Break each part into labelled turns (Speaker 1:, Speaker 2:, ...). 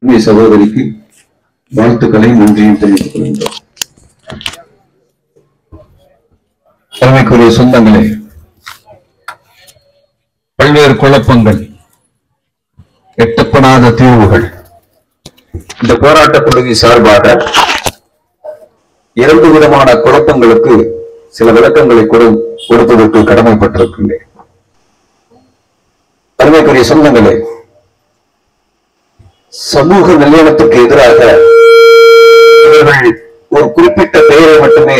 Speaker 1: அன்பு சகோதரிக்கு வாழ்த்துக்களை நன்றியும் தெரிவித்துக் கொள்கின்றோம் தலைமைக்குரிய சொந்தங்களே பல்வேறு குழப்பங்கள் எட்டப்படாத தீர்வுகள் இந்த போராட்ட குழுவின் சார்பாக இரண்டு விதமான குழப்பங்களுக்கு சில விளக்கங்களை கொடு கொடுப்பதற்கு கடமைப்பட்டிருக்கின்றேன் தலைமைக்குரிய சொந்தங்களே சமூக நல்லிணத்துக்கு எதிராக இவர்கள் ஒரு குறிப்பிட்ட பெயரை மட்டுமே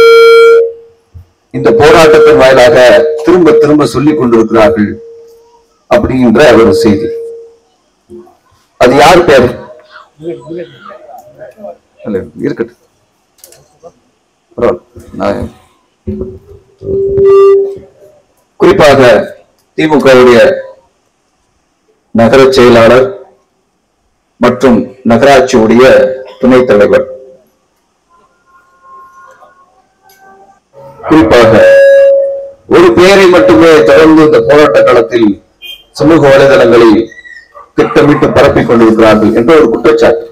Speaker 1: இந்த போராட்டத்தின் வாயிலாக திரும்ப திரும்ப சொல்லிக் கொண்டிருக்கிறார்கள் அப்படின்ற ஒரு செய்தி அது யார் பேர் இல்ல, இருக்கட்டும் பரவாயில்ல. நான் குறிப்பாக திமுகவுடைய நகர செயலாளர் மற்றும் நகராட்சியுடைய துணைத் தலைவர் குறிப்பாக ஒரு பெயரை மட்டுமே தொடர்ந்து இந்த போராட்ட களத்தில் சமூக வலைதளங்களில் திட்டமிட்டு பரப்பிக் கொண்டிருக்கிறார்கள் என்ற ஒரு குற்றச்சாட்டு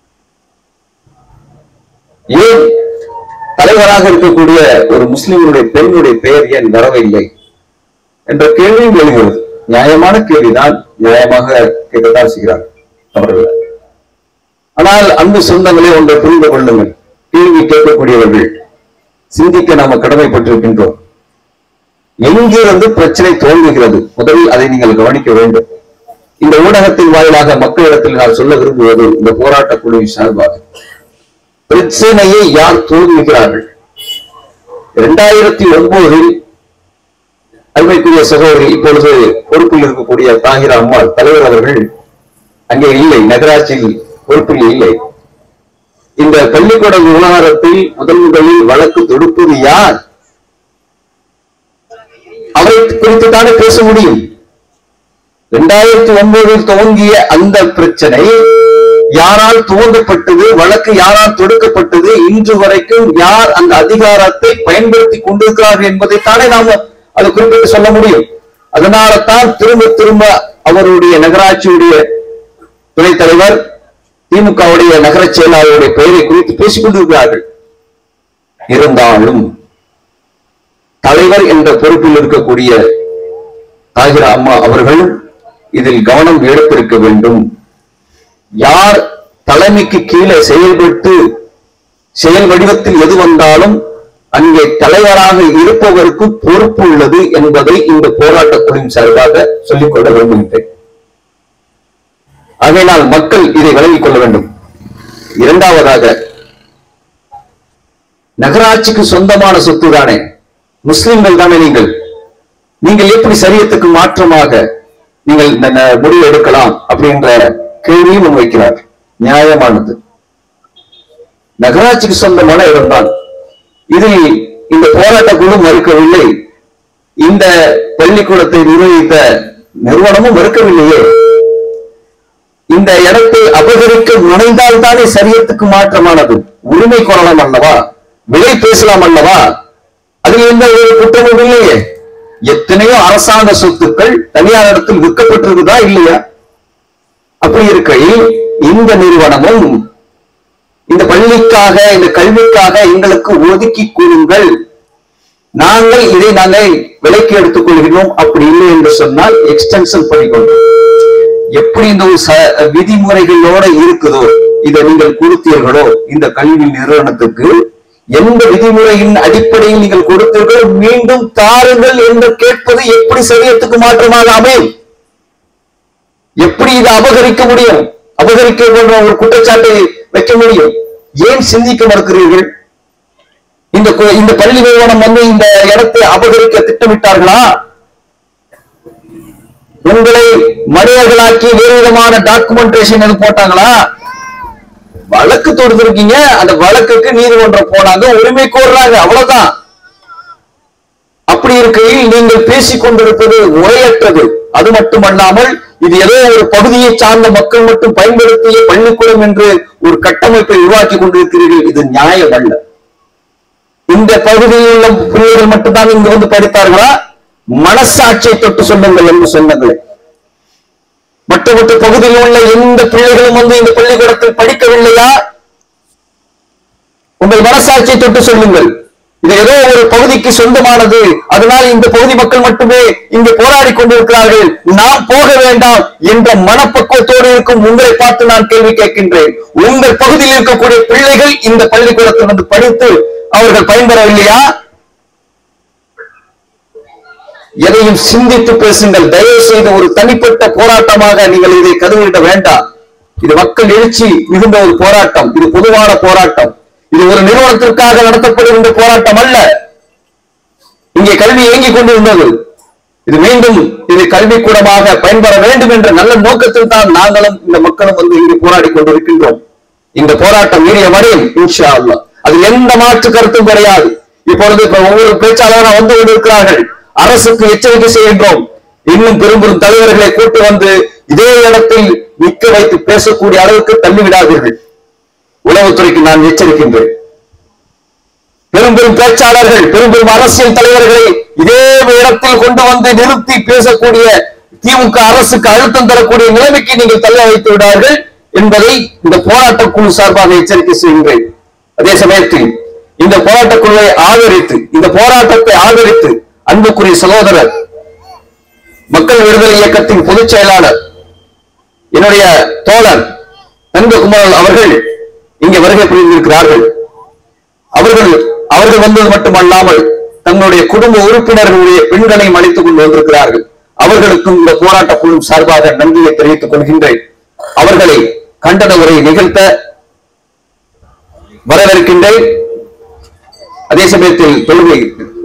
Speaker 1: ஏன் தலைவராக இருக்கக்கூடிய ஒரு முஸ்லிம்களுடைய பெண்ணுடைய பெயர் ஏன் வரவில்லை என்ற கேள்வியும் எழுகிறது நியாயமான கேள்விதான் நியாயமாக கேட்கத்தான் செய்கிறார்கள் அவர்கள் ஆனால் அன்பு சொந்தங்களே ஒன்றை புரிந்து கொள்ளுங்கள் கேள்வி கேட்கக்கூடியவர்கள் சிந்திக்க நாம கடமைப்பட்டிருக்கின்றோம் எங்கிருந்து பிரச்சனை தோன்றுகிறது முதலில் அதை நீங்கள் கவனிக்க வேண்டும் இந்த ஊடகத்தின் வாயிலாக மக்களிடத்தில் நான் சொல்ல விரும்புவது இந்த போராட்ட குழுவின் சார்பாக பிரச்சனையை யார் தோல்விக்கிறார்கள் இரண்டாயிரத்தி ஒன்பதில் அருமைக்குரிய சகோதரி இப்பொழுது பொறுப்பில் இருக்கக்கூடிய தாகிரா அம்மாள் தலைவர் அவர்கள் அங்கே இல்லை நகராட்சியில் பொறுப்பில் இல்லை இந்த பள்ளிக்கூட விவகாரத்தில் முதன் முதலில் வழக்கு தொடுப்பது யார் அவரை குறித்து தானே பேச முடியும் இரண்டாயிரத்தி ஒன்பதில் துவங்கிய அந்த பிரச்சனை யாரால் துவங்கப்பட்டது வழக்கு யாரால் தொடுக்கப்பட்டது இன்று வரைக்கும் யார் அந்த அதிகாரத்தை பயன்படுத்தி கொண்டிருக்கிறார்கள் என்பதைத்தானே நாம அது குறிப்பிட்டு சொல்ல முடியும் அதனால தான் திரும்ப திரும்ப அவருடைய நகராட்சியுடைய துணைத் தலைவர் திமுகவுடைய நகர செயலாளருடைய பெயரை குறித்து பேசிக் கொண்டிருக்கிறார்கள் இருந்தாலும் தலைவர் என்ற பொறுப்பில் இருக்கக்கூடிய தாகிரா அம்மா அவர்கள் இதில் கவனம் எடுத்திருக்க வேண்டும் யார் தலைமைக்கு கீழே செயல்பட்டு செயல் வடிவத்தில் எது வந்தாலும் அங்கே தலைவராக இருப்பவருக்கு பொறுப்பு உள்ளது என்பதை இந்த போராட்டக்குழுவின் சார்பாக சொல்லிக்கொள்ள விரும்புகின்றேன் ஆகையினால் மக்கள் இதை விளங்கிக் கொள்ள வேண்டும் இரண்டாவதாக நகராட்சிக்கு சொந்தமான சொத்து தானே முஸ்லிம்கள் தானே நீங்கள் நீங்கள் எப்படி சரியத்துக்கு மாற்றமாக நீங்கள் இந்த ந- முடிவு எடுக்கலாம் அப்படின்ற கேள்வியும் முன்வைக்கிறார் நியாயமானது நகராட்சிக்கு சொந்தமான இடம்தான் இதில் இந்த போராட்ட குழு மறுக்கவில்லை இந்த பள்ளிக்கூடத்தை நிர்வகித்த நிறுவனமும் மறுக்கவில்லையே இந்த இடத்தை அபகரிக்க முனைந்தால் தானே சரியத்துக்கு மாற்றமானது உரிமை கோரலாம் அல்லவா விலை பேசலாம் அல்லவா அதில் எந்த ஒரு குற்றமும் இல்லையே எத்தனையோ அரசாங்க சொத்துக்கள் தனியார் இடத்தில் விற்கப்பட்டிருக்குதா இல்லையா அப்படி இருக்கையில் இந்த நிறுவனமும் இந்த பள்ளிக்காக இந்த கல்விக்காக எங்களுக்கு ஒதுக்கி கொடுங்கள் நாங்கள் இதை நாங்கள் விலைக்கு எடுத்துக் கொள்கிறோம் அப்படி இல்லை என்று சொன்னால் எக்ஸ்டென்ஷன் பண்ணிக்கொள்கிறோம் எப்படி இந்த ஒரு ச- விதிமுறைகளோட இருக்குதோ இதை நீங்கள் கொடுத்தீர்களோ இந்த கல்வி நிறுவனத்துக்கு எந்த விதிமுறையின் அடிப்படையில் நீங்கள் கொடுத்தீர்களோ மீண்டும் தாருங்கள் என்று கேட்பது எப்படி சரியத்துக்கு மாற்றமாக அமையும் எப்படி இதை அபகரிக்க முடியும் அபகரிக்க போன்ற ஒரு குற்றச்சாட்டை வைக்க முடியும் ஏன் சிந்திக்க மறுக்கிறீர்கள் இந்த கு- இந்த பள்ளி நிறுவனம் வந்து இந்த இடத்தை அபகரிக்க திட்டமிட்டார்களா உங்களை மனிதர்களாக்கி வேறு விதமான டாக்குமெண்டேஷன் எதுவும் போட்டாங்களா வழக்கு தொடுத்திருக்கீங்க அந்த வழக்குக்கு நீதிமன்றம் போனாங்க உரிமை கோர்றாங்க அவ்வளவுதான் அப்படி இருக்கையில் நீங்கள் பேசிக் கொண்டிருப்பது முறையற்றது அது மட்டுமல்லாமல் இது ஏதோ ஒரு பகுதியை சார்ந்த மக்கள் மட்டும் பயன்படுத்திய பள்ளிக்கூடம் என்று ஒரு கட்டமைப்பை உருவாக்கி கொண்டிருக்கிறீர்கள் இது நியாயம் அல்ல இந்த பகுதியில் உள்ள பிள்ளைகள் மட்டும்தான் இங்கு வந்து படித்தார்களா மனசாட்சியை தொட்டு சொல்லுங்கள் என்று சொன்னங்களே மற்ற மற்ற பகுதியில் உள்ள எந்த பிள்ளைகளும் வந்து இந்த பள்ளிக்கூடத்தில் படிக்கவில்லையா உங்கள் மனசாட்சியை தொட்டு சொல்லுங்கள் இது ஏதோ ஒரு பகுதிக்கு சொந்தமானது அதனால் இந்த பகுதி மக்கள் மட்டுமே இங்கு போராடி கொண்டிருக்கிறார்கள் நாம் போக வேண்டாம் என்ற மனப்பக்குவத்தோடு இருக்கும் உங்களை பார்த்து நான் கேள்வி கேட்கின்றேன் உங்கள் பகுதியில் இருக்கக்கூடிய பிள்ளைகள் இந்த பள்ளிக்கூடத்தில் வந்து படித்து அவர்கள் பயன்பெறவில்லையா எதையும் சிந்தித்து பேசுங்கள் தயவு செய்து ஒரு தனிப்பட்ட போராட்டமாக நீங்கள் இதை கருவிட வேண்டாம் இது மக்கள் எழுச்சி மிகுந்த ஒரு போராட்டம் இது பொதுவான போராட்டம் இது ஒரு நிறுவனத்திற்காக நடத்தப்படுகின்ற போராட்டம் அல்ல இங்கே கல்வி இயங்கிக் கொண்டிருந்தது இது மீண்டும் இது கல்விக்கூடமாக பயன்பெற வேண்டும் என்ற நல்ல நோக்கத்தில் தான் நாங்களும் இந்த மக்களும் வந்து இங்கு போராடி கொண்டிருக்கின்றோம் இந்த போராட்டம் வீரியமடையும் இன்ஷா அல்லாஹ் அதில் எந்த மாற்று கருத்தும் கிடையாது இப்பொழுது இப்ப ஒவ்வொரு பேச்சாளராக வந்து கொண்டிருக்கிறார்கள் அரசுக்கு எச்சரிக்கை செய்கின்றோம் இன்னும் பெரும் பெரும் தலைவர்களை கூட்டு வந்து இதே இடத்தில் நிற்க வைத்து பேசக்கூடிய அளவுக்கு தள்ளிவிடாதீர்கள் உளவுத்துறைக்கு நான் எச்சரிக்கின்றேன் பெரும் பெரும் பேச்சாளர்கள் பெரும் பெரும் அரசியல் தலைவர்களை இதே இடத்தில் கொண்டு வந்து நிறுத்தி பேசக்கூடிய திமுக அரசுக்கு அழுத்தம் தரக்கூடிய நிலைமைக்கு நீங்கள் தள்ள வைத்து விடார்கள் என்பதை இந்த போராட்ட குழு சார்பாக எச்சரிக்கை செய்கின்றேன் அதே சமயத்தில் இந்த போராட்ட குழுவை ஆதரித்து இந்த போராட்டத்தை ஆதரித்து அன்புக்குரிய சகோதரர் மக்கள் விடுதலை இயக்கத்தின் பொதுச் செயலாளர் என்னுடைய தோழர் நந்தகுமார் அவர்கள் இங்கே வருகை புரிந்திருக்கிறார்கள் அவர்கள் அவர்கள் வந்தது மட்டுமல்லாமல் தங்களுடைய குடும்ப உறுப்பினர்களுடைய பெண்களையும் அழைத்துக் கொண்டு வந்திருக்கிறார்கள் அவர்களுக்கும் இந்த போராட்ட குழு சார்பாக நன்றியை தெரிவித்துக் கொள்கின்றேன் அவர்களை கண்டன உரை நிகழ்த்த வரவேற்கின்றேன் அதே சமயத்தில் தொழுகை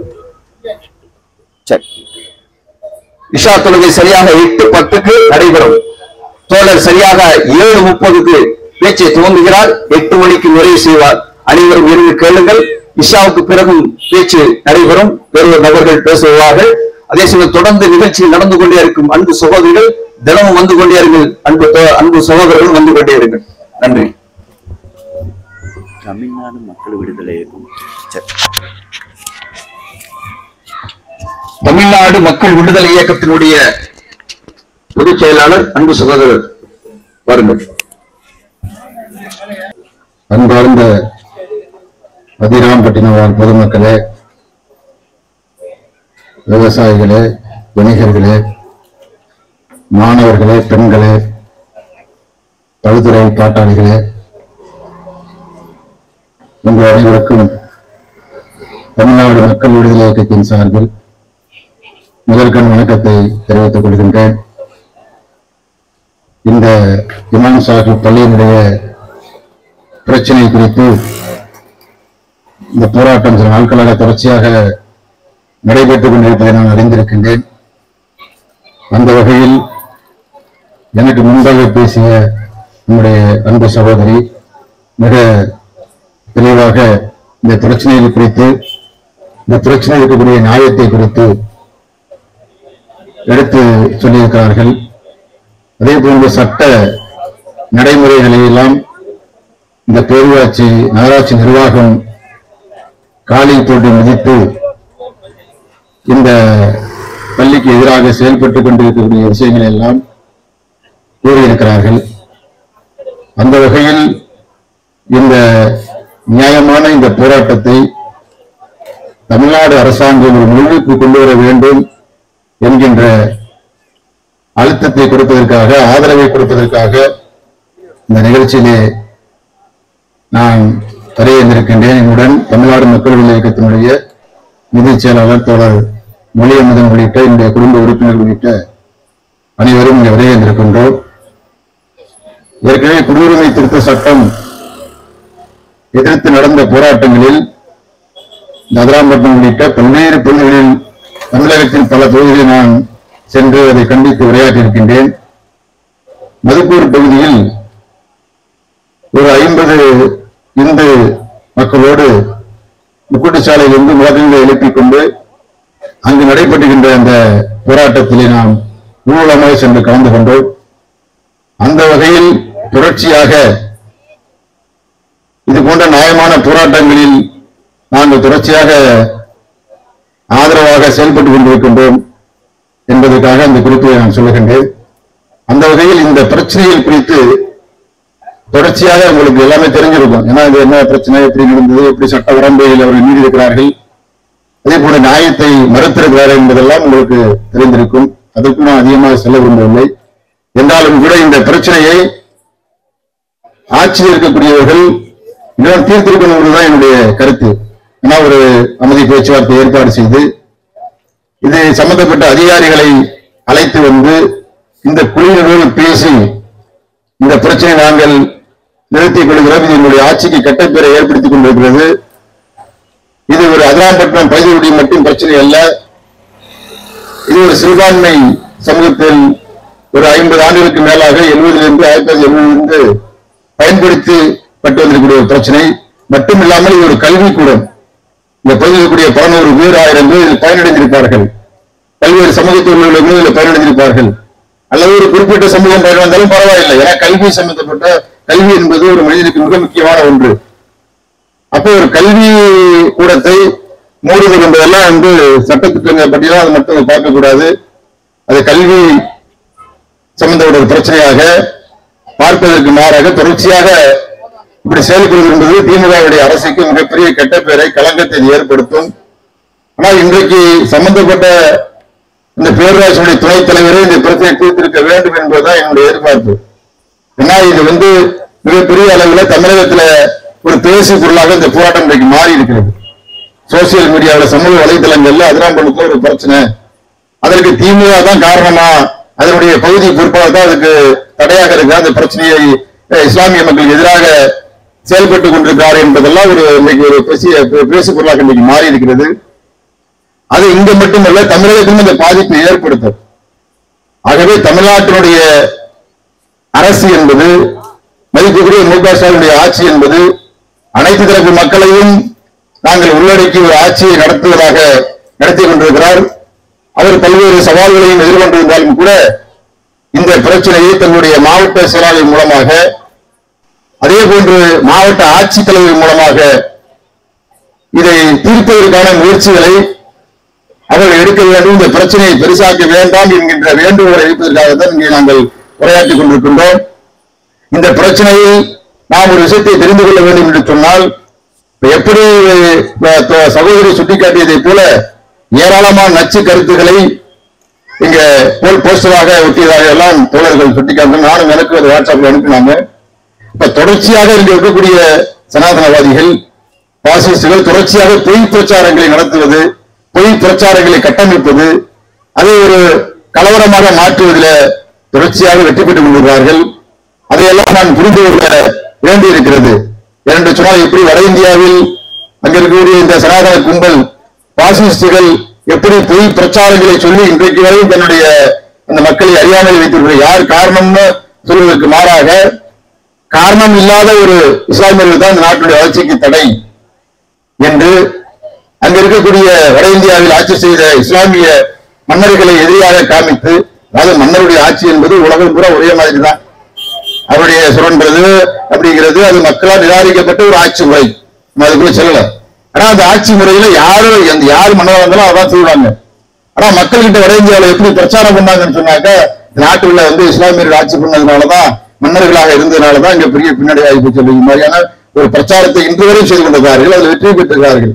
Speaker 1: சரி. இஷா தொழுகை சரியாக எட்டு பத்துக்கு நடைபெறும் தோழர் சரியாக ஏழு முப்பதுக்கு பேச்சை துவங்குகிறார் எட்டு மணிக்கு நிறைவு செய்வார் அனைவரும் இருந்து கேளுங்கள் இஷாவுக்கு பிறகும் பேச்சு நடைபெறும் வேறு நபர்கள் பேசுவார்கள் அதே சமயம் தொடர்ந்து நிகழ்ச்சியில் நடந்து கொண்டே இருக்கும் அன்பு சகோதரிகள் தினமும் வந்து கொண்டே இருங்கள் அன்பு தோ- அன்பு சகோதரர்கள் வந்து கொண்டே இருங்கள் நன்றி
Speaker 2: தமிழ்நாடு மக்கள் விடுதலை இயக்கம் சரி.
Speaker 1: தமிழ்நாடு மக்கள் விடுதலை இயக்கத்தினுடைய பொதுச் செயலாளர் அன்பு சகோதரர் வாருங்கள்
Speaker 3: அன்பார்ந்த அதிராம்பட்டினவார் பொதுமக்களே விவசாயிகளே வணிகர்களே மாணவர்களே பெண்களே பழுதுறை பாட்டாளிகளே உங்கள் அனைவருக்கும் தமிழ்நாடு மக்கள் விடுதலை இயக்கத்தின் சார்பில் முதற்கண் வணக்கத்தை தெரிவித்துக் கொள்கின்றேன் இந்த இமாம் சாஹிப் பள்ளியினுடைய பிரச்சனை குறித்து இந்த போராட்டம் சில நாட்களாக தொடர்ச்சியாக நடைபெற்றுக் கொண்டிருப்பதை நான் அறிந்திருக்கின்றேன் அந்த வகையில் எனக்கு முன்பாக பேசிய நம்முடைய அன்பு சகோதரி மிக தெளிவாக இந்த பிரச்சனைகள் குறித்து இந்த பிரச்சனை இருக்கக்கூடிய நியாயத்தை குறித்து எடுத்து சொல்லியிருக்கிறார்கள் அதே போன்ற சட்ட நடைமுறைகளை எல்லாம் இந்த பேரூராட்சி நகராட்சி நிர்வாகம் காலை போட்டு மிதித்து இந்த பள்ளிக்கு எதிராக செயல்பட்டுக் கொண்டிருக்கக்கூடிய விஷயங்களை எல்லாம் கூறியிருக்கிறார்கள் அந்த வகையில் இந்த நியாயமான இந்த போராட்டத்தை தமிழ்நாடு அரசாங்கம் ஒரு முடிவுக்கு கொண்டு வர வேண்டும் என்கின்ற அழுத்தத்தை கொடுப்பதற்காக ஆதரவை கொடுப்பதற்காக இந்த நிகழ்ச்சியிலே நான் தரையிருந்திருக்கின்றேன் என்னுடன் தமிழ்நாடு மக்கள் விடுதலை இயக்கத்தினுடைய நிதிச் செயலாளர் தோழர் மொழியமுதன் உள்ளிட்ட என்னுடைய குடும்ப உறுப்பினர்கள் உள்ளிட்ட அனைவரும் இங்கே வருகின்றிருக்கின்றோம் ஏற்கனவே குடியுரிமை திருத்த சட்டம் எதிர்த்து நடந்த போராட்டங்களில் நகராம்பட்டினம் உள்ளிட்ட பல்வேறு பகுதிகளில் தமிழகத்தின் பல பகுதிகளில் நான் சென்று அதை கண்டித்து உரையாற்றியிருக்கின்றேன் மதுக்கூர் பகுதியில் ஒரு ஐம்பது இந்து மக்களோடு முக்கூட்டுச்சாலையில் இருந்து முழக்கங்களை எழுப்பிக் கொண்டு அங்கு நடைபெறுகின்ற அந்த போராட்டத்திலே நாம் ஊர்வலமாக சென்று கலந்து கொண்டோம் அந்த வகையில் தொடர்ச்சியாக இது போன்ற நியாயமான போராட்டங்களில் நாங்கள் தொடர்ச்சியாக ஆதரவாக செயல்பட்டுக் கொண்டிருக்கின்றோம் என்பதற்காக அந்த குறிப்பை நான் சொல்லுகின்றேன் அந்த வகையில் இந்த பிரச்சனைகள் குறித்து தொடர்ச்சியாக உங்களுக்கு எல்லாமே தெரிஞ்சிருக்கும் ஏன்னா இது என்ன பிரச்சனை எப்படி நடந்தது எப்படி சட்ட வரம்பையில் அவர்கள் மீறி இருக்கிறார்கள் அதே போல நியாயத்தை மறுத்திருக்கிறார்கள் என்பதெல்லாம் உங்களுக்கு தெரிந்திருக்கும் அதற்கு நான் அதிகமாக செல்ல விரும்பவில்லை என்றாலும் கூட இந்த பிரச்சனையை ஆட்சியில் இருக்கக்கூடியவர்கள் இன்னும் தீர்த்திருக்கணும் என்பதுதான் என்னுடைய கருத்து ஏன்னா ஒரு அமைதி பேச்சுவார்த்தை ஏற்பாடு செய்து இது சம்பந்தப்பட்ட அதிகாரிகளை அழைத்து வந்து இந்த குழுவினரோடு பேசி இந்த பிரச்சனை நாங்கள் நிறுத்திக் கொள்கிறோம் இது எங்களுடைய ஆட்சிக்கு கெட்டப்பேரை ஏற்படுத்திக் கொண்டிருக்கிறது இது ஒரு அதிராம்பட்டினம் பகுதியுடைய மட்டும் பிரச்சனை அல்ல இது ஒரு சிறுபான்மை சமூகத்தில் ஒரு ஐம்பது ஆண்டுகளுக்கு மேலாக எழுபதிலிருந்து ஆயிரத்தி தொள்ளாயிரத்தி எழுபதிலிருந்து பயன்படுத்தப்பட்டு வந்திருக்கக்கூடிய ஒரு பிரச்சனை மட்டுமில்லாமல் இது ஒரு கல்விக்கூடம் இந்த பகுதியில் இருக்கக்கூடிய பதினோரு பேர் ஆயிரம் பேர் இதில் பயனடைந்திருப்பார்கள் பல்வேறு சமூகத்தில் உள்ளவர்களும் இதில் பயனடைந்திருப்பார்கள் அல்லது ஒரு குறிப்பிட்ட சமூகம் பயனடைந்தாலும் பரவாயில்லை ஏன்னா கல்வி சம்பந்தப்பட்ட கல்வி என்பது ஒரு மனிதனுக்கு மிக முக்கியமான ஒன்று அப்போ ஒரு கல்வி கூடத்தை மூடுதல் என்பதெல்லாம் வந்து சட்டத்திட்டங்கள் பற்றியெல்லாம் அது மட்டும் பார்க்கக்கூடாது அது கல்வி சம்பந்தப்பட்ட ஒரு பிரச்சனையாக பார்ப்பதற்கு மாறாக தொடர்ச்சியாக இப்படி செயல்படுவது என்பது திமுகவுடைய அரசுக்கு மிகப்பெரிய கெட்ட பெயரை களங்கத்தை இது ஏற்படுத்தும் ஆனால் இன்றைக்கு சம்பந்தப்பட்ட இந்த பேரரசுடைய துணைத் தலைவரே இந்த பிரச்சனை தீர்த்திருக்க வேண்டும் என்பதுதான் என்னுடைய எதிர்பார்ப்பு ஏன்னா இது வந்து மிகப்பெரிய அளவுல தமிழகத்துல ஒரு பேசு பொருளாக இந்த போராட்டம் இன்றைக்கு மாறி இருக்கிறது சோசியல் மீடியாவுல சமூக வலைதளங்கள்ல அதிராம்பலத்துல ஒரு பிரச்சனை அதற்கு திமுக தான் காரணமா அதனுடைய பகுதி பொறுப்பாக தான் அதுக்கு தடையாக இருக்கு அந்த பிரச்சனையை அஹ், இஸ்லாமிய மக்களுக்கு எதிராக செயல்பட்டு கொண்டிருக்கிறார் என்பதெல்லாம் ஒரு இன்னைக்கு ஒரு பேசிய பேசு பொருளாக இன்னைக்கு மாறி இருக்கிறது அது இங்க மட்டுமல்ல தமிழகத்திலும் இந்த பாதிப்பை ஏற்படுத்தும் ஆகவே தமிழ்நாட்டினுடைய அரசு என்பது மதிப்புக்குரிய மு க ஸ்டாலினுடைய ஆட்சி என்பது அனைத்து தரப்பு மக்களையும் நாங்கள் உள்ளடக்கி ஒரு ஆட்சியை நடத்துவதாக நடத்தி கொண்டிருக்கிறார் அவர் பல்வேறு சவால்களையும் எதிர்கொண்டிருந்தாலும் கூட இந்த பிரச்சனையை தன்னுடைய மாவட்ட செயலாளர் மூலமாக அதே போன்று மாவட்ட ஆட்சித்தலைவர் மூலமாக இதை தீர்ப்பதற்கான முயற்சிகளை அவர்கள் எடுக்க வேண்டும் இந்த பிரச்சனையை பெருசாக்க வேண்டாம் என்கின்ற வேண்டுகோளை வைப்பதற்காக தான் இங்கே நாங்கள் உரையாற்றிக் கொண்டிருக்கின்றோம் இந்த பிரச்சனையில் நாம் ஒரு விஷயத்தை தெரிந்து கொள்ள வேண்டும் என்று சொன்னால் இப்ப எப்படி அஹ், தோ- சகோதரி சுட்டிக்காட்டியதை போல ஏராளமான நச்சு கருத்துக்களை இங்க போல் போஸ்டராக ஒட்டியதாக எல்லாம் தோழர்கள் சுட்டிக்காட்டு நானும் எனக்கு அது வாட்ஸ்அப்ல அனுப்பினாங்க இப்ப தொடர்ச்சியாக இங்க இருக்கக்கூடிய சனாதனவாதிகள் பாசிஸ்டுகள் தொடர்ச்சியாக பொய் பிரச்சாரங்களை நடத்துவது பொய் பிரச்சாரங்களை கட்டமைப்பது அதை ஒரு கலவரமாக மாற்றுவதில் தொடர்ச்சியாக வெற்றி பெற்றுக் கொண்டிருக்கிறார்கள் அதையெல்லாம் நான் புரிந்து கொள்ள வேண்டியிருக்கிறது ஏனென்று சொன்னால் எப்படி வட இந்தியாவில் அங்க இருக்கக்கூடிய இந்த சனாதன கும்பல் பாசிஸ்டுகள் எப்படி பொய் பிரச்சாரங்களை சொல்லி இன்றைக்கு வரை தன்னுடைய அந்த மக்களை அறியாமல் வைத்திருக்கிறார் யார் காரணம்னு சொல்வதற்கு மாறாக காரணம் இல்லாத ஒரு இஸ்லாமியர்கள் தான் இந்த நாட்டுடைய வளர்ச்சிக்கு தடை என்று அங்க இருக்கக்கூடிய வட இந்தியாவில் ஆட்சி செய்த இஸ்லாமிய மன்னர்களை எதிரியாக காமித்து அதாவது மன்னருடைய ஆட்சி என்பது உலகம் பூரா ஒரே மாதிரி தான் அவருடைய சுரண்டது அப்படிங்கிறது அது மக்களால் நிராகரிக்கப்பட்ட ஒரு ஆட்சி முறை நம்ம அதுக்குள்ள சொல்லல ஆனா அந்த ஆட்சி முறையில யாரும் எந்த யார் மன்னராக இருந்தாலும் அதான் சொல்றாங்க ஆனா மக்கள்கிட்ட வட இந்தியாவில் எப்படி பிரச்சாரம் பண்ணாங்கன்னு சொன்னாக்க இந்த நாட்டுல வந்து இஸ்லாமியர்கள் ஆட்சி பண்ணதுனாலதான் மன்னர்களாக இருந்ததுனாலதான் இங்க பெரிய பின்னடை ஆகி போச்சு அப்படிங்கிற மாதிரியான ஒரு பிரச்சாரத்தை இன்று வரை செய்து கொண்டிருக்கிறார்கள் அதில் வெற்றி பெற்றிருக்கிறார்கள்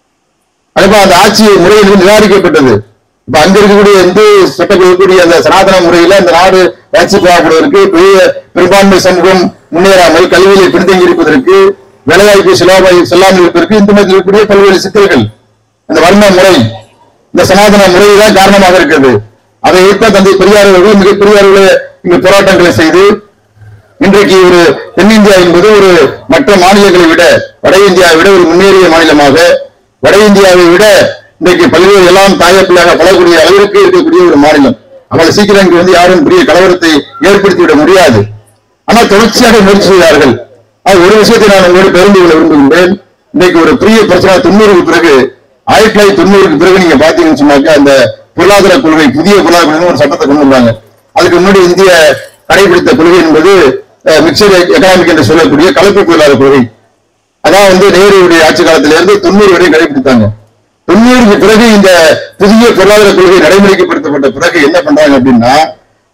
Speaker 3: அதுபோல அந்த ஆட்சி முறையில் நிராகரிக்கப்பட்டது இப்ப அங்க இருக்கக்கூடிய இந்து சட்டம் இருக்கக்கூடிய அந்த சனாதன முறையில அந்த நாடு வளர்ச்சி பெறப்படுவதற்கு பெரிய பெரும்பான்மை சமூகம் முன்னேறாமல் கல்வியிலே பின்தங்கி இருப்பதற்கு வேலைவாய்ப்பு செல்லாமல் செல்லாமல் இருப்பதற்கு இந்த மாதிரி இருக்கக்கூடிய பல்வேறு சிக்கல்கள் அந்த வர்ண முறை இந்த சனாதன முறை தான் காரணமாக இருக்கிறது அதை ஏற்ற தந்தை பெரியார் அவர்கள் மிகப்பெரிய அளவில் இங்கு போராட்டங்களை செய்து இன்றைக்கு ஒரு தென்னிந்தியா என்பது ஒரு மற்ற மாநிலங்களை விட வட இந்தியாவை விட ஒரு முன்னேறிய மாநிலமாக வட இந்தியாவை விட இன்றைக்கு பல்வேறு எல்லாம் தாயப்பிள்ளையாக பழகக்கூடிய அளவிற்கு இருக்கக்கூடிய ஒரு மாநிலம் அவ்வளவு சீக்கிரம் இங்கு வந்து யாரும் பெரிய கலவரத்தை ஏற்படுத்தி விட முடியாது ஆனால் தொடர்ச்சியாக முயற்சி செய்தார்கள் அது ஒரு விஷயத்தை நான் உங்களோடு பகிர்ந்து கொள்ள விரும்புகின்றேன் இன்னைக்கு ஒரு பெரிய பிரச்சனை தொண்ணூறுக்கு பிறகு ஆயிரத்தி தொள்ளாயிரத்தி தொண்ணூறுக்கு பிறகு நீங்க பாத்தீங்கன்னு சொன்னாக்க அந்த பொருளாதார கொள்கை புதிய பொருளாதார கொள்கை ஒரு சட்டத்தை கொண்டு வந்தாங்க அதுக்கு முன்னாடி இந்திய கடைபிடித்த கொள்கை என்பது மிக்சர் எக்கனாமிக் என்று சொல்லக்கூடிய கலப்பு பொருளாதார கொள்கை அதான் வந்து நேருடைய ஆட்சி காலத்தில இருந்து தொண்ணூறு வரை கடைபிடித்தாங்க தொண்ணூறுக்கு பிறகு இந்த புதிய பொருளாதார கொள்கை நடைமுறைப்படுத்தப்பட்ட பிறகு என்ன பண்றாங்க அப்படின்னா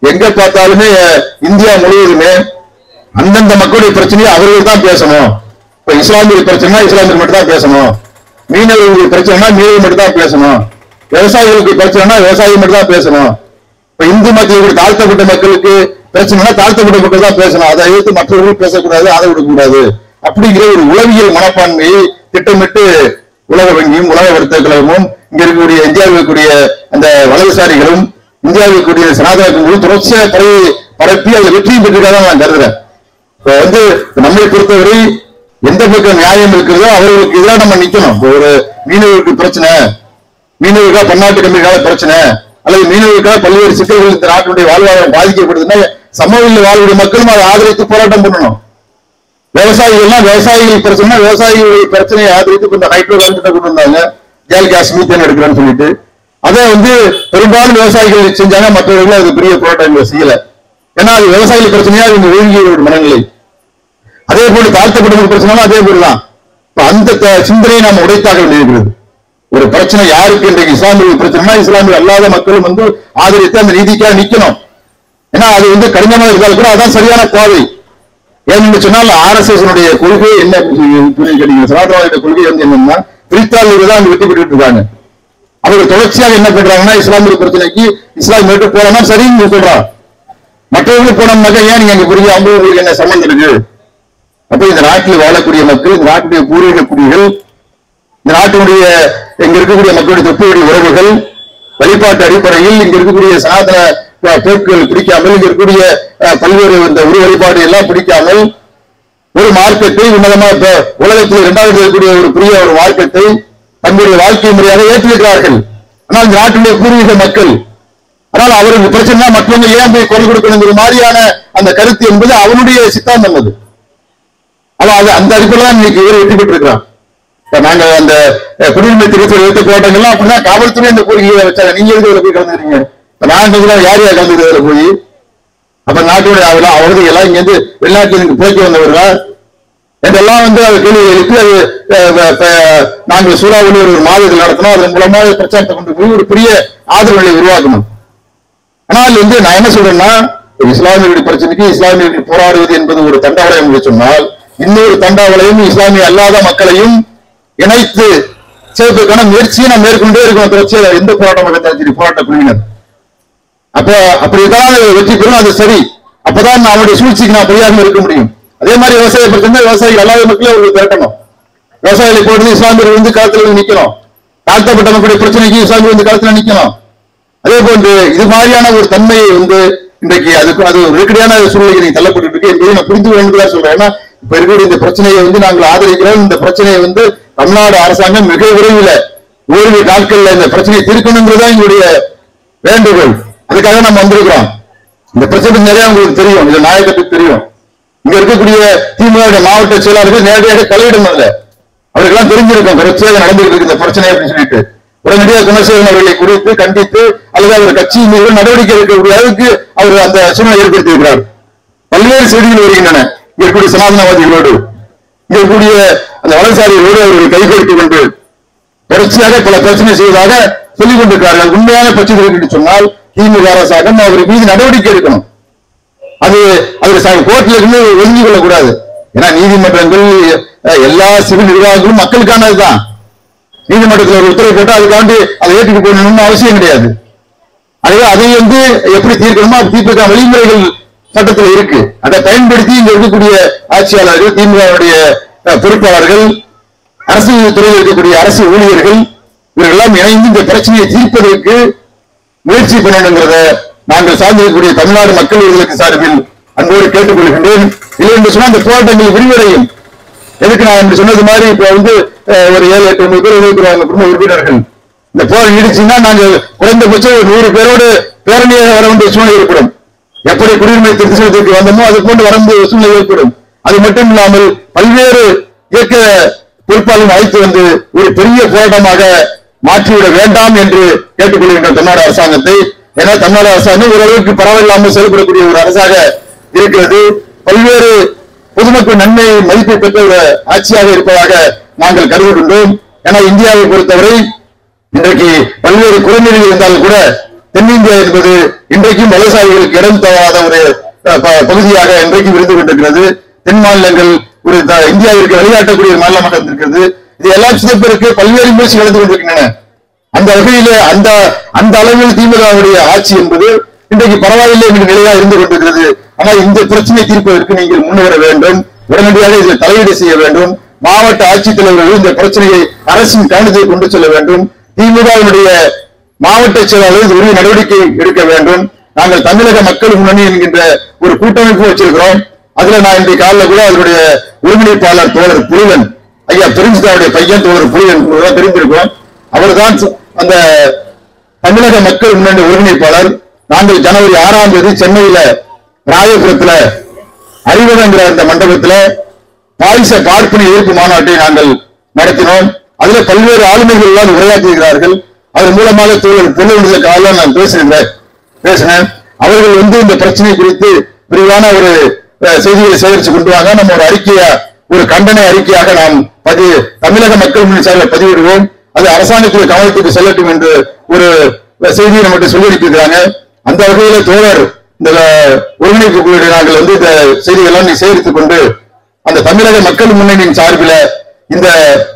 Speaker 3: எங்க பார்த்தாலுமே அஹ், இந்தியா முழுவதுமே அந்தந்த மக்களுடைய பிரச்சனையை அவர்கள் தான் பேசணும் இப்ப இஸ்லாமிய பிரச்சனை இஸ்லாமியர் மட்டும் தான் பேசணும் மீனவர்களுக்கு பிரச்சனைனா மீனவர் மட்டும் தான் பேசணும் விவசாயிகளுக்கு பிரச்சனைனா விவசாயி மட்டும் தான் பேசணும் இப்ப இந்து மக்களுக்கு தாழ்த்தப்பட்ட மக்களுக்கு பிரச்சனைனா தாழ்த்தப்பட்ட மக்கள் தான் பேசணும் அதை எதிர்த்து மற்றவர்கள் பேசக்கூடாது அதை விடக்கூடாது அப்படிங்கிற ஒரு உளவியல் மனப்பான்மையை திட்டமிட்டு உலக வங்கியும் உலக வர்த்தக கழகமும் இங்க இருக்கக்கூடிய இந்தியாவில் இருக்கக்கூடிய அந்த வலதுசாரிகளும் இந்தியாவில் இருக்கக்கூடிய சனாதன கட்சிகளும் தொடர்ச்சியாக பரவி பரப்பி அதில் வெற்றியும் பெற்றிருக்காக நான் கருதுறேன் இப்ப வந்து நம்மை பொறுத்தவரை எந்த பக்கம் நியாயம் இருக்கிறதோ அவர்களுக்கு எதிராக நம்ம நிக்கணும் இப்ப ஒரு மீனவருக்கு பிரச்சனை மீனவர்களுக்காக பன்னாட்டு கம்பெனிக்காக பிரச்சனை அல்லது மீனவர்களுக்காக பல்வேறு சிக்கல்கள் இந்த நாட்டினுடைய வாழ்வாதாரம் பாதிக்கப்படுதுன்னா சமவெளியில் வாழக்கூடிய மக்களும் அதை ஆதரித்து போராட்டம் பண்ணணும் விவசாயிகள்லாம் விவசாயிகள் பிரச்சனை விவசாயிகளுடைய பிரச்சனையை ஆதரித்து கொஞ்சம் ஹைட்ரோ கார்பன் கொண்டு வந்தாங்க ஜேல் கேஸ் மீத்தேன் எடுக்கிறேன்னு சொல்லிட்டு அதை வந்து பெரும்பாலும் விவசாயிகள் செஞ்சாங்க மற்றவர்கள் அது பெரிய போராட்டங்களை செய்யல ஏன்னா அது விவசாயிகள் பிரச்சனையா இவங்க ஒழுங்கிய ஒரு மனநிலை அதே போல தாழ்த்தப்பட்ட பிரச்சனை அதே போல தான் இப்ப அந்த த- சிந்தனையை நாம் உடைத்தாக வேண்டியிருக்கிறது ஒரு பிரச்சனை யாருக்கு இன்றைக்கு இஸ்லாமிய பிரச்சனைனா இஸ்லாமிய அல்லாத மக்களும் வந்து ஆதரித்து அந்த நீதிக்காக நிக்கணும் ஏன்னா அது வந்து கடினமாக இருந்தாலும் கூட அதான் சரியான பாதை ஏன்னு சொன்னால் ஆர்எஸ்எஸ் கொள்கை என்ன கேட்டீங்க சனாதனவாதியோட கொள்கை வந்து என்னன்னா பிரித்தாள் தான் அங்க வெற்றி பெற்றுட்டு இருக்காங்க அவங்க தொடர்ச்சியாக என்ன பண்றாங்கன்னா இஸ்லாமிய பிரச்சனைக்கு இஸ்லாம் மேட்டு போனா சரின்னு சொல்றான் மற்றவங்களுக்கு போனோம்னாக்கா ஏன் நீங்க அங்க புரிய அவங்களுக்கு என்ன சம்பந்தம் இருக்கு அப்ப இந்த நாட்டில் வாழக்கூடிய மக்கள் இந்த நாட்டுடைய பூர்வீக குடிகள் இந்த நாட்டினுடைய இங்க இருக்கக்கூடிய மக்களுடைய தொப்புடைய உறவுகள் வழிபாட்டு அடிப்படையில் இங்க இருக்கக்கூடிய சனாதன அஹ், போக்குகள் பிடிக்காமல் இங்க இருக்கக்கூடிய அஹ், பல்வேறு இந்த உரு வழிபாடு எல்லாம் பிடிக்காமல் ஒரு மார்க்கத்தை உன்னதமா இப்ப உலகத்தில் இரண்டாவது இருக்கக்கூடிய ஒரு பெரிய ஒரு மார்க்கத்தை தங்களுடைய வாழ்க்கை முறையாக ஏற்றிருக்கிறார்கள் ஆனால் இந்த நாட்டினுடைய பூர்வீக மக்கள் ஆனால் அவருக்கு பிரச்சனை மற்றவங்க ஏன் போய் குரல் கொடுக்கணுங்கிற மாதிரியான அந்த கருத்து என்பது அவனுடைய சித்தாந்தம் அது அவன் அது அந்த அடிப்படையில் தான் இன்னைக்கு இவர் வெற்றி பெற்றிருக்கிறான் இப்ப நாங்க அந்த அஹ், குடியுரிமை திருத்தம் எடுத்த போராட்டங்கள்லாம் அப்படின்னா காவல்துறை இந்த கோரிக்கையை வச்சாங்க நீங்க எதுக்கு இதுல போய் கலந்துருக்கீங்க இப்ப நாங்க இதுல யார் யார் கலந்துருக்கிறதுல போய் அப்ப நாட்டுடைய அவெல்லாம் அவர்கள் எல்லாம் இங்க இருந்து வெளிநாட்டுல இருந்து போய்க்கு வந்தவர்களா இதெல்லாம் வந்து அது கேள்வி எழுப்பி அது அஹ், அஹ், அஹ், நாங்கள் சூறாவளி ஒரு மாதத்தில் நடத்தினோம் அதன் மூலமாக பிரச்சாரத்தை கொண்டு போய் ஒரு பெரிய ஆதரவு நிலையை உருவாக்கணும் ஆனால் வந்து நான் என்ன சொல்றேன்னா ஒரு இஸ்லாமியர்களுடைய பிரச்சனைக்கு இஸ்லாமியர்கள் போராடுவது என்பது ஒரு தண்டாவளையம் என்று சொன்னால் இன்னொரு தண்டாவளையம் இஸ்லாமிய அல்லாத மக்களையும் இணைத்து சேர்ப்பதற்கான முயற்சியை நாம் மேற்கொண்டே இருக்கோம் தொடர்ச்சியாக எந்த போராட்டம் இருந்தாலும் சரி போராட்ட குழுவினர் அப்ப அப்படிதான் வெற்றி பெறும் அது சரி அப்பதான் நான் அவருடைய சூழ்ச்சிக்கு நான் பரிகாரம் இருக்க முடியும் அதே மாதிரி விவசாய பிரச்சனை விவசாயிகள் அல்லாத மக்களை அவர்கள் திரட்டணும் விவசாயிகளை போடுறது இஸ்லாமியர்கள் வந்து களத்துல வந்து நிக்கணும் தாழ்த்தப்பட்ட மக்களுடைய பிரச்சனைக்கு இஸ்லாமியர் வந்து களத்துல நிக்கணும் அதே போன்று இது மாதிரியான ஒரு தன்மையை வந்து இன்றைக்கு அதுக்கு அது ஒரு நெருக்கடியான சூழ்நிலைக்கு நீங்க தள்ளப்பட்டு இருக்கு என்பதை நான் புரிந்து கொண்டு சொல்றேன் ஏன்னா இப்ப இருக்கக்கூடிய இந்த பிரச்சனையை வந்து நாங்கள் ஆதரிக்கிறோம் இந்த பிரச்சனையை வந்து தமிழ்நாடு அரசாங்கம் மிக விரைவில் ஓரிரு நாட்கள்ல இந்த பிரச்சனையை தீர்க்கணுங்கிறதா எங்களுடைய வேண்டுகோள் அதுக்காக நம்ம வந்திருக்கிறோம் இந்த பிரச்சனை நிறைய உங்களுக்கு தெரியும் இந்த நாயகத்துக்கு தெரியும் இங்க இருக்கக்கூடிய திமுக மாவட்ட செயலாளர்கள் நேரடியாக தலையிடணும் அதுல அவருக்கெல்லாம் தெரிஞ்சிருக்கும் தொடர்ச்சியாக நடந்துட்டு இருக்கு இந்த பிரச்சனை அப்படின்னு சொல்லிட்டு உடனடியாக குணசேகரன் அவர்களை குறித்து கண்டித்து அல்லது அவர் கட்சியின் மீது நடவடிக்கை எடுக்கக்கூடிய அளவுக்கு அவர் அந்த சூழ்நிலை ஏற்படுத்தி இருக்கிறார் பல்வேறு செய்திகள் வருகின்றன இங்க இருக்கக்கூடிய சனாதனவாதிகளோடு இங்க இருக்கக்கூடிய அந்த வலதுசாரிகளோடு அவர்கள் கைகோர்த்துக் கொண்டு தொடர்ச்சியாக பல பிரச்சனை செய்வதாக சொல்லிக் கொண்டிருக்கிறார்கள் உண்மையான பிரச்சனை இருக்கு என்று சொன்னால் திமுக அரசாங்கம் அவர் மீது நடவடிக்கை எடுக்கணும் அது அது கோர்ட்ல இருந்து ஒதுங்கி கொள்ளக்கூடாது ஏன்னா நீதிமன்றங்கள் அஹ், எல்லா சிவில் நிர்வாகங்களும் மக்களுக்கானதுதான் நீதிமன்றத்தில் ஒரு உத்தரவு போட்டா அதுக்காண்டி அதை ஏற்றுக்கு போகணும்னு அவசியம் கிடையாது அதுவே அதை வந்து எப்படி தீர்க்கணுமோ அது தீர்ப்புக்கான வழிமுறைகள் சட்டத்தில் இருக்கு அதை பயன்படுத்தி இங்க இருக்கக்கூடிய ஆட்சியாளர்கள் திமுகவுடைய அஹ், பொறுப்பாளர்கள் அரசு துறையில் இருக்கக்கூடிய அரசு ஊழியர்கள் இவர்கள் எல்லாம் இணைந்து இந்த பிரச்சனையை தீர்ப்பதற்கு முயற்சி பண்ணணுங்கிறத நாங்கள் சார்ந்திருக்கக்கூடிய தமிழ்நாடு மக்கள் விடுதலைக்கு சார்பில் அன்போடு கேட்டுக்கொள்கின்றேன் இல்லை என்று சொன்னால் இந்த போராட்டங்கள் விரிவடையும் எதுக்கு நான் இப்படி சொன்னது மாதிரி இப்ப வந்து அஹ், ஒரு ஏழு எட்டு ஒன்பது பேர் இருக்கிறாங்க குடும்ப உறுப்பினர்கள் இந்த போர் நீடிச்சுன்னா நாங்கள் குறைந்தபட்சம் ஒரு நூறு பேரோடு பேரணியாக வர வேண்டிய சூழ்நிலை ஏற்படும் எப்படி குடியுரிமை திருத்த சட்டத்திற்கு வந்தோமோ அது கொண்டு வர வேண்டிய சூழ்நிலை ஏற்படும் அது மட்டும் இல்லாமல் பல்வேறு இயக்க பொறுப்பாளர்கள் அழைத்து வந்து ஒரு பெரிய போராட்டமாக மாற்றிவிட வேண்டாம் என்று கேட்டுக்கொள்கின்ற தமிழ்நாடு அரசாங்கத்தை ஏன்னா தமிழ்நாடு அரசாங்கம் ஓரளவுக்கு பரவாயில்லாமல் செயல்படக்கூடிய ஒரு அரசாக இருக்கிறது பல்வேறு பொதுமக்கள் நன்மை மதிப்பை பெற்ற ஒரு ஆட்சியாக இருப்பதாக நாங்கள் கருதுகின்றோம் ஏன்னா இந்தியாவை பொறுத்தவரை இன்றைக்கு பல்வேறு குறைநிலைகள் இருந்தாலும் கூட தென்னிந்தியா என்பது இன்றைக்கும் வலதுசாரிகளுக்கு இடம் தராத ஒரு அஹ், ப- பகுதியாக இன்றைக்கும் இருந்து கொண்டிருக்கிறது தென் மாநிலங்கள் ஒரு த- இந்தியாவிற்கு வழிகாட்டக்கூடிய ஒரு மாநிலமாக இருந்திருக்கிறது இது எல்லாம் சிதப்பதற்கு பல்வேறு முயற்சி நடந்து கொண்டிருக்கின்றன அந்த வகையிலே அந்த அந்த அளவில் திமுகவுடைய ஆட்சி என்பது இன்றைக்கு பரவாயில்லை என்ற நிலையா இருந்து கொண்டிருக்கிறது ஆனால் இந்த பிரச்சனை தீர்ப்பதற்கு நீங்கள் முன்வர வேண்டும் உடனடியாக இதில் தலையீடு செய்ய வேண்டும் மாவட்ட ஆட்சித்தலைவர்கள் இந்த பிரச்சனையை அரசின் கவனத்தில் கொண்டு செல்ல வேண்டும் திமுகவினுடைய மாவட்ட செயலாளர் இது உரிய நடவடிக்கை எடுக்க வேண்டும் நாங்கள் தமிழக மக்கள் முன்னணி என்கின்ற ஒரு கூட்டமைப்பு வச்சிருக்கிறோம் அதுல நான் இன்றைக்கு காலைல கூட அதனுடைய ஒருங்கிணைப்பாளர் தோழர் புலிவன் ஐயா பெருஞ்சிதாவுடைய பையன் தோழர் புலிவன் தான் தெரிந்திருக்கோம் அவர்தான் அந்த தமிழக மக்கள் முன்னணி ஒருங்கிணைப்பாளர் நாங்கள் ஜனவரி ஆறாம் தேதி சென்னையில ராயபுரத்துல அறிவகங்கிற அந்த மண்டபத்துல பாரிச பார்ப்பன எதிர்ப்பு மாநாட்டை நாங்கள் நடத்தினோம் அதுல பல்வேறு ஆளுமைகள் எல்லாம் உரையாற்றுகிறார்கள் அதன் மூலமாக தோழர் பொருளுடைய காலம் நான் பேசுகிறேன் பேசினேன் அவர்கள் வந்து இந்த பிரச்சனை குறித்து விரிவான ஒரு அஹ், செய்திகளை சேகரித்து கொண்டு வாங்க நம்ம ஒரு அறிக்கையா ஒரு கண்டன அறிக்கையாக நாம் பதி தமிழக மக்கள் முன்னணி சார்பில் பதிவிடுவோம் அது அரசாங்கத்துடைய கவனத்துக்கு செல்லட்டும் என்று ஒரு செய்தியை நம்மகிட்ட சொல்லி அனுப்பியிருக்கிறாங்க அந்த வகையில தோழர் இந்த அஹ், ஒருங்கிணைப்பு குழுவிட நாங்கள் வந்து இந்த செய்திகளெல்லாம் நீ சேகரித்துக் கொண்டு அந்த தமிழக மக்கள் முன்னணியின் சார்பில் இந்த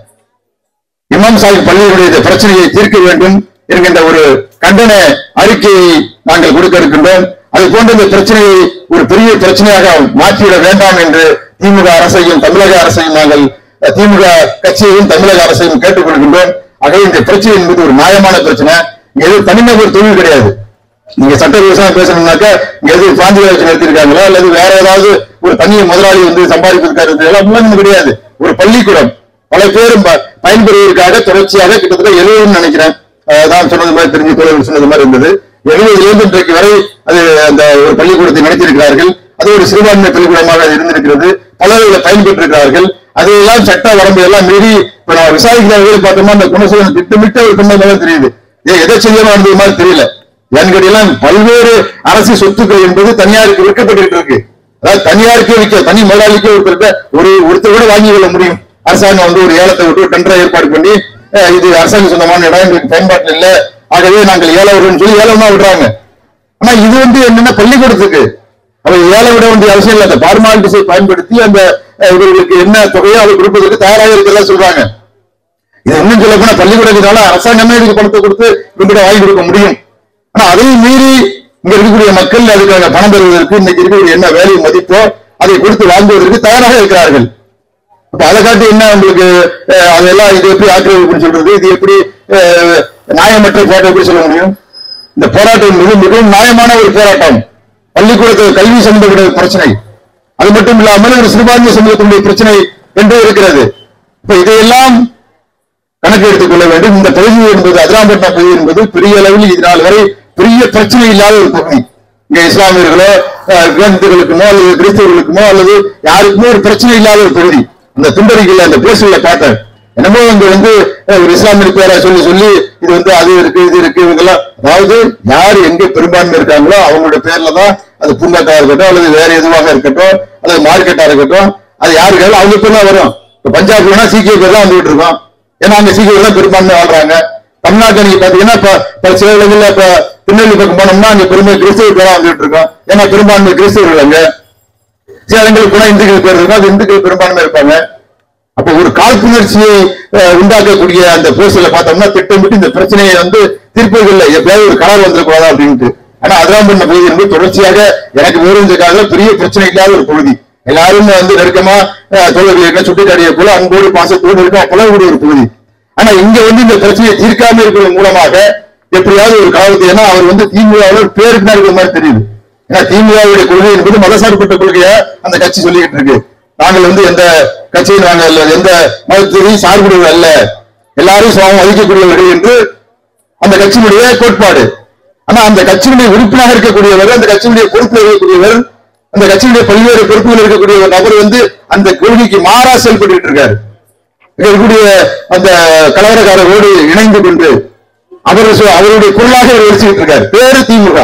Speaker 3: இமாம் சாஹிப் பள்ளியினுடைய இந்த பிரச்சனையை தீர்க்க வேண்டும் என்கின்ற ஒரு கண்டன அறிக்கையை நாங்கள் கொடுக்க இருக்கின்றோம் அது போன்ற இந்த பிரச்சனையை ஒரு பெரிய பிரச்சனையாக மாற்றிவிட வேண்டாம் என்று திமுக அரசையும் தமிழக அரசையும் நாங்கள் அஹ், திமுக கட்சியையும் தமிழக அரசையும் கேட்டுக்கொள்கின்றோம் ஆகவே இந்த பிரச்சனை என்பது ஒரு நியாயமான பிரச்சனை இங்க எதுவும் தனிநபர் தொழில் கிடையாது நீங்க சட்ட விவசாயம் பேசணும்னாக்கா இங்க எது பிராந்திய வச்சு நடத்திருக்காங்களா அல்லது வேற ஏதாவது ஒரு தனி முதலாளி வந்து சம்பாதிப்பதற்காக இருந்தது அப்படிலாம் கிடையாது ஒரு பள்ளிக்கூடம் பல பேரும் ப- பயன்பெறுவதற்காக தொடர்ச்சியாக கிட்டத்தட்ட எழுபதுன்னு நினைக்கிறேன் அஹ் தான் சொன்னது மாதிரி தெரிஞ்சு தோழர்கள் சொன்னது மாதிரி இருந்தது எழுபதிலிருந்து இன்றைக்கு வரை அது அந்த ஒரு பள்ளிக்கூடத்தை நடத்தியிருக்கிறார்கள் அது ஒரு சிறுபான்மை பள்ளிக்கூடமாக அது இருந்திருக்கிறது பலர் இதில் பயன்பெற்றிருக்கிறார்கள் அதையெல்லாம் சட்ட வரம்பு எல்லாம் மீறி இப்ப நான் விசாரிக்கிறவர்கள் பார்த்தோம்னா அந்த குணசோதனை திட்டமிட்ட ஒரு பண்ண மாதிரி தெரியுது ஏன் எதை செய்யணும் இருந்தது மாதிரி தெரியல ஏன்னு கேட்டீங்கன்னா பல்வேறு அரசு சொத்துக்கள் என்பது தனியாருக்கு விற்கப்பட்டு இருக்கு அதாவது தனியாருக்கே விற்க தனி முதலாளிக்கே ஒருத்தர் ஒரு ஒருத்தர் கூட வாங்கி கொள்ள முடியும் அரசாங்கம் வந்து ஒரு ஏலத்தை விட்டு ஒரு டெண்டரை ஏற்பாடு பண்ணி அஹ், இது அரசாங்க சொந்தமான இடம் எங்களுக்கு பயன்பாட்டில் இல்ல ஆகவே நாங்கள் ஏலம் விடுறோம்னு சொல்லி ஏலம் தான் விடுறாங்க ஆனா இது வந்து என்னன்னா பள்ளிக்கூடத்துக்கு அவர் ஏலம் விட வேண்டிய அவசியம் இல்லை அந்த ஃபார்மாலிட்டிஸை பயன்படுத்தி அந்த அஹ், இவர்களுக்கு என்ன தொகையோ அவர் கொடுப்பதற்கு தயாராக இருக்கிறதா சொல்றாங்க இது இன்னும் சொல்ல போனா பள்ளிக்கூடத்தினால அரசாங்கமே இதுக்கு பணத்தை கொடுத்து இவங்கிட்ட வாங்கி கொடுக்க முடியும் ஆனா அதையும் மீறி இங்க இருக்கக்கூடிய மக்கள் அதுக்கான பணம் பெறுவதற்கு இன்னைக்கு இருக்கக்கூடிய என்ன வேலை மதிப்போ அதை கொடுத்து வாங்குவதற்கு தயாராக இருக்கிறார்கள் அப்ப அதை காட்டி என்ன உங்களுக்கு அஹ், அதெல்லாம் இது எப்படி ஆக்கிரமிப்புன்னு சொல்றது இது எப்படி அஹ், நியாயமற்ற போராட்டம் எப்படி சொல்ல முடியும் இந்த போராட்டம் மிக மிகவும் நியாயமான ஒரு போராட்டம் பள்ளிக்கூடத்தில் கல்வி சம்பந்தப்பட்ட ஒரு பிரச்சனை அது மட்டும் இல்லாமல் ஒரு சிறுபான்மை சமூகத்தினுடைய பிரச்சனை என்று இருக்கிறது இப்ப இதையெல்லாம் கணக்கு எடுத்துக் கொள்ள வேண்டும் இந்த பகுதி என்பது அதிராம்பட்டினம் பகுதி என்பது பெரிய அளவில் இதனால் வரை பெரிய பிரச்சனை இல்லாத ஒரு பகுதி இங்க இஸ்லாமியர்களோ அஹ், இந்துக்களுக்குமோ அல்லது கிறிஸ்தவர்களுக்குமோ அல்லது யாருக்குமோ ஒரு பிரச்சனை இல்லாத ஒரு பகுதி அந்த துண்டறிக்கையில அந்த பேசுகளை பார்த்தேன் என்னமோ அங்க வந்து அஹ், ஒரு இஸ்லாமிய பேரா சொல்லி சொல்லி இது வந்து அது இருக்கு இது இருக்கு இவங்கெல்லாம் அதாவது யார் எங்க பெரும்பான்மை இருக்காங்களோ அவங்களோட பேர்ல தான் அது பூங்காக்கா இருக்கட்டும் அல்லது வேற எதுவாக இருக்கட்டும் அல்லது மார்க்கெட்டா இருக்கட்டும் அது யாருக்கு அவங்க பேர் தான் வரும் இப்ப பஞ்சாப் வேணா சீக்கிய பேர் தான் வந்துகிட்டு இருக்கோம் ஏன்னா அங்க சீக்கிரம் தான் பெரும்பான்மை வாழ்றாங்க தமிழ்நாட்டுல நீங்க பாத்தீங்கன்னா இப்ப இப்ப சில இடங்கள்ல இப்ப திருநெல்வேலி பக்கம் போனோம்னா அங்க பெருமை கிறிஸ்தவ பேரா வந்துட்டு இருக்கோம் ஏன்னா பெரும்பான்மை கிறிஸ்தவர்கள் அங்க சில இடங்களுக்கு போனா இந்துக்கள் பேர் இருக்கும் அது இந்துக்கள் பெரும்பான்மை இருப்பாங்க அப்ப ஒரு காழ்ப்புணர்ச்சியை அஹ், உண்டாக்கக்கூடிய அந்த போஸ்டர்ல பார்த்தோம்னா திட்டமிட்டு இந்த பிரச்சனையை வந்து தீர்ப்பதில்லை எப்படியாவது ஒரு கலர் வந்துடக்கூடாதா அப்படின்ட்டு ஆனா அதெல்லாம் பண்ண பகுதி என்பது தொடர்ச்சியாக எனக்கு விவரிஞ்சதுக்காக பெரிய பிரச்சனை இல்லாத ஒரு பகுதி எல்லாரும் வந்து நெருக்கமா அஹ், தோழர்கள் சுட்டிக்காட்டிய போல அன்போடு பாசத்தோடு இருக்கும் பழகக்கூடிய ஒரு பகுதி ஆனா இங்க வந்து இந்த பிரச்சனையை தீர்க்காம இருக்கிறது மூலமாக எப்படியாவது ஒரு காலத்தை ஏன்னா அவர் வந்து திமுகவில் பேருக்கு தான் இருக்கிற மாதிரி தெரியுது ஏன்னா திமுகவுடைய கொள்கை என்பது மதசார்பற்ற கொள்கையா அந்த கட்சி சொல்லிக்கிட்டு இருக்கு நாங்கள் வந்து எந்த கட்சியும் நாங்கள் எந்த மதத்தையும் சார்புடையவர் அல்ல எல்லாரும் சமம் மதிக்கக்கூடியவர்கள் என்று அந்த கட்சியினுடைய கோட்பாடு ஆனா அந்த கட்சியினுடைய உறுப்பினராக இருக்கக்கூடியவர் அந்த கட்சியினுடைய பொறுப்பில் இருக்கக்கூடியவர் அந்த கட்சியினுடைய பல்வேறு பொறுப்புகள் இருக்கக்கூடிய ஒரு நபர் வந்து அந்த கொள்கைக்கு மாறா செயல்பட்டு இருக்காரு இங்க இருக்கக்கூடிய அந்த கலவரக்காரரோடு இணைந்து கொண்டு அவர் சொ- அவருடைய குரலாக இவர் வச்சுக்கிட்டு இருக்காரு பேரு திமுக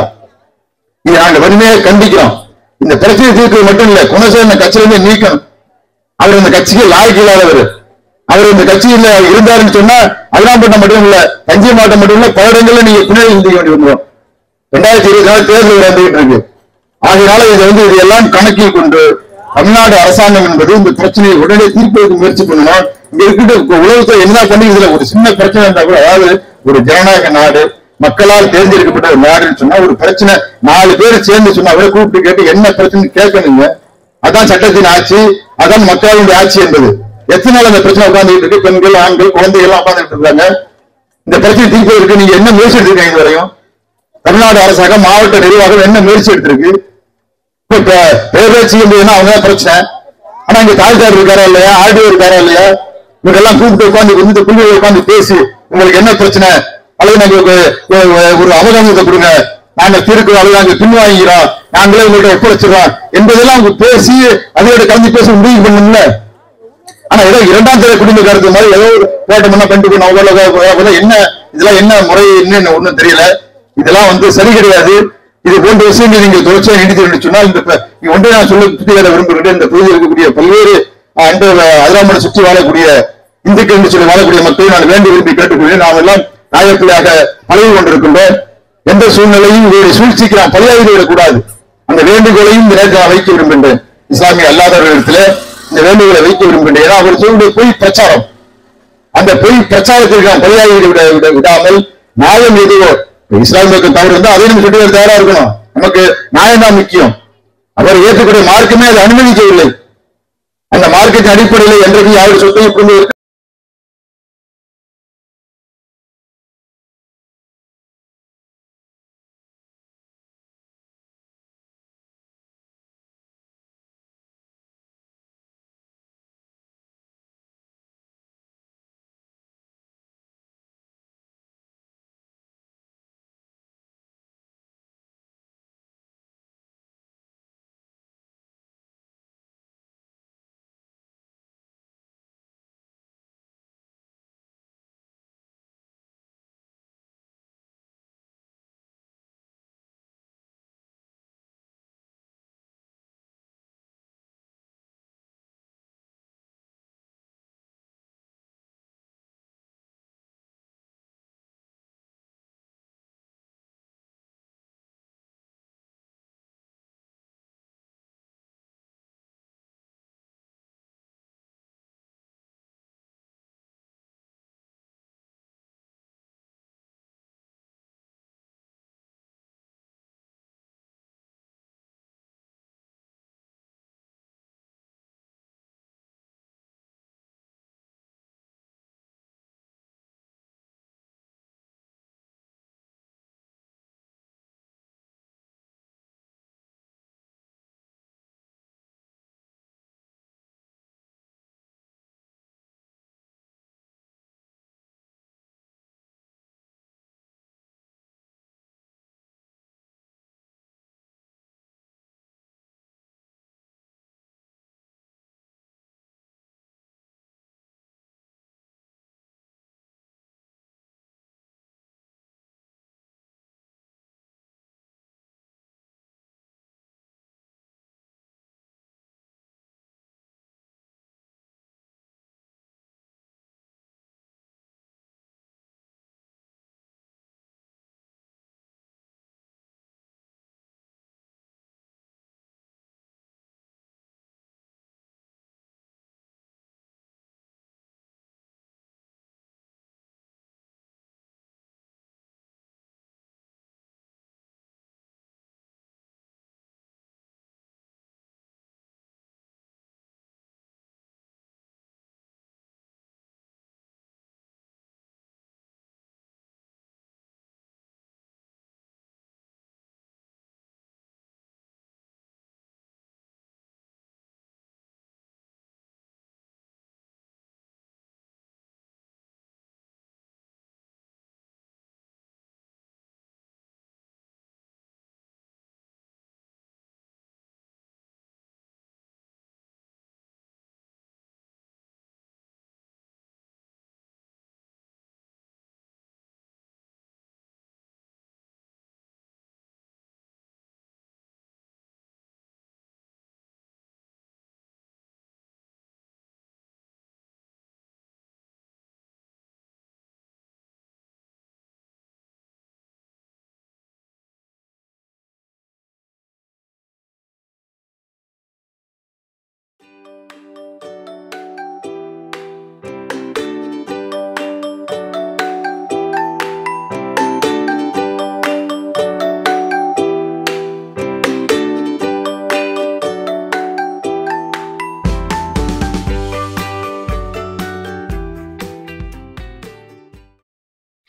Speaker 3: இதை நாங்க வன்மையாக கண்டிக்கிறோம் இந்த பிரச்சனை தீர்க்கிறது மட்டும் இல்ல குணசேகரன் கட்சியிலிருந்து நீக்கணும் அவர் இந்த கட்சிக்கு லாய்க்கு இல்லாதவர் அவர் இந்த கட்சியில இருந்தாருன்னு சொன்னா அதிராம்பட்டம் மட்டும் இல்ல தஞ்சை மாவட்டம் மட்டும் இல்ல பல இடங்கள்ல நீங்க பின்னாடி சிந்திக்க வேண்டி வந்துடும் ரெண்டாயிரத்தி இருபத்தி நாலு தேர்தல் வந்துகிட்டு இருக்கு ஆகையினால இது வந்து இது எல்லாம் கணக்கில் கொண்டு தமிழ்நாடு அரசாங்கம் என்பது இந்த பிரச்சனையை உடனே தீர்ப்பதற்கு முயற்சி பண்ணணும் இங்க இருக்கிட்ட உலகத்தை என்ன பண்ணி இதுல ஒரு சின்ன பிரச்சனை இருந்தா கூட அதாவது ஒரு ஜனநாயக நாடு மக்களால் தேர்ந்தெடுக்கப்பட்ட ஒரு நாடுன்னு சொன்னா ஒரு பிரச்சனை நாலு பேர் சேர்ந்து சொன்னா கூட கூப்பிட்டு கேட்டு என்ன பிரச்சனை கேட்கணுங்க அதான் சட்டத்தின் ஆட்சி அதான் மக்களுடைய ஆட்சி என்பது எத்தனை நாள் அந்த பிரச்சனை உட்கார்ந்துட்டு இருக்கு பெண்கள் ஆண்கள் குழந்தைகள் எல்லாம் உட்கார்ந்துட்டு இருக்காங்க இந்த பிரச்சனை தீர்ப்பதற்கு நீங்க என்ன முயற்சி எடுத்திருக்கீங்க இது வரையும் தமிழ்நாடு அரசாங்கம் மாவட்ட நிர்வாகம் என்ன முயற்சி எடுத்திருக்கு இப்ப பேரூராட்சி இருந்ததுன்னா அவங்க தான் பிரச்சனை ஆனா இங்க தாழ்த்தார் இருக்காரா இல்லையா ஆர்டிஓ இருக்காரா இல்லையா இவங்க எல்லாம் கூப்பிட்டு உட்காந்து இந்த புள்ளிகளை உட்காந்து பேசி உங்களுக்கு என்ன பிரச்சனை அல்லது நாங்க ஒரு- ஒரு- ஒரு அவகாசத்தை கொடுங்க நாங்க தீர்க்கிறோம் அல்லது நாங்க பின்வாங்கிறோம் நாங்களே உங்கள்ட்ட ஒப்படைச்சிடறோம் என்பதெல்லாம் அவங்க பேசி அதோட கலந்து பேசி முடிவு பண்ணணும்ல ஆனா ஏதோ இரண்டாம் தர குடும்ப கருத்து மாதிரி ஏதோ ஒரு போட்டோம்னா கண்டுக்கணும் அவ்வளவு என்ன இதெல்லாம் என்ன முறை என்னன்னு ஒண்ணும் தெரியல இதெல்லாம் வந்து சரி கிடையாது இது போன்ற விஷயங்கள் நீங்கள் தொடர்ச்சியாக நீடித்து சொன்னால் இந்த ப- இங்க ஒன்றை நான் சொல்ல சுட்டிக்காட்ட விரும்புகிறேன் இந்த பகுதியில் இருக்கக்கூடிய பல்வேறு அஹ், அந்த அதிராமலை சுற்றி வாழக்கூடிய இந்துக்கள் என்று சொல்லி வாழக்கூடிய மக்களை நான் வேண்டி விரும்பி கேட்டுக்கொள்கிறேன் நாம் எல்லாம் நாயப்பிள்ளையாக பழகி கொண்டிருக்கின்றோம் எந்த சூழ்நிலையும் இவருடைய சூழ்ச்சிக்கு நாம் பலியாகி விடக்கூடாது அந்த வேண்டுகோளையும் இந்த நேரத்தில் நான் வைக்க விரும்புகின்றேன் இஸ்லாமிய அல்லாதவர்களிடத்துல இந்த வேண்டுகோளை வைக்க விரும்புகின்றேன் ஏன்னா அவர் சொல்லக்கூடிய பொய் பிரச்சாரம் அந்த பொய் பிரச்சாரத்திற்கு நாம் பலியாகி விட விட விடாமல் நியாயம் எதுவோ இப்ப இஸ்லாமியருக்கு தவறு இருந்தால் அதையும் நம்ம சுட்டி தயாரா இருக்கணும் நமக்கு நியாயம் தான் முக்கியம் அவர் ஏற்கக்கூடிய மார்க்கமே அதை அனுமதிக்கவில்லை அந்த மார்க்கத்தின் அடிப்படையில் என்றைக்கு யாரும் சொத்தையும் புரிந்து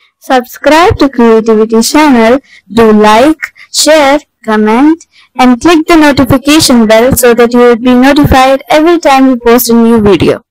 Speaker 4: Subscribe to Creativity channel, do like, share, comment and click the notification bell so that you will be notified every time we post a new video.